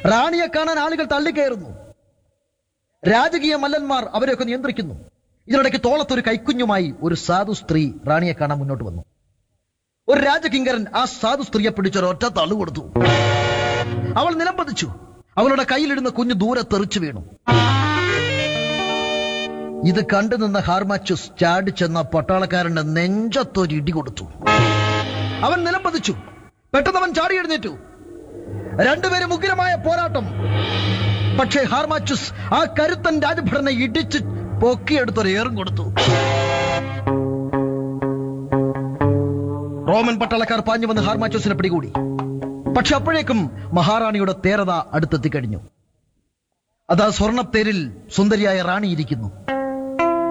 റാണിയെ കാണാൻ ആളുകൾ തള്ളിക്കയറുന്നു രാജകീയ മല്ലന്മാർ അവരെയൊക്കെ നിയന്ത്രിക്കുന്നു ഇതിനിടയ്ക്ക് തോളത്തൊരു കൈക്കുഞ്ഞുമായി ഒരു സാധു സ്ത്രീ റാണിയെ കാണാൻ മുന്നോട്ട് വന്നു ഒരു രാജകിങ്കരൻ ആ സാധു സ്ത്രീയെ പിടിച്ചൊരു ഒറ്റ തള്ളു കൊടുത്തു അവൾ നിലംപതിച്ചു അവളുടെ കയ്യിലിടുന്ന കുഞ്ഞു ദൂരെ തെറിച്ചു വീണു ഇത് കണ്ടു നിന്ന ഹാർമാച്ചുസ് ചാടി ചെന്ന പട്ടാളക്കാരന്റെ നെഞ്ചത്തൊരു ഇടി കൊടുത്തു അവൻ നിലംപതിച്ചു പെട്ടെന്ന് അവൻ ചാടി എഴുന്നേറ്റു രണ്ടുപേരും ഉഗ്രമായ പോരാട്ടം പക്ഷേ ഹാർമാച്ചുസ് ആ കരുത്തൻ രാജഭടനെ ഇടിച്ച് പൊക്കിയെടുത്തൊരു ഏറും കൊടുത്തു റോമൻ പട്ടാളക്കാർ പാഞ്ഞു വന്ന് ഹാർമാച്ചോസിനെ പിടികൂടി പക്ഷെ അപ്പോഴേക്കും മഹാറാണിയുടെ തേരത അടുത്തെത്തിക്കഴിഞ്ഞു അതാ സ്വർണത്തേരിൽ സുന്ദരിയായ റാണി ഇരിക്കുന്നു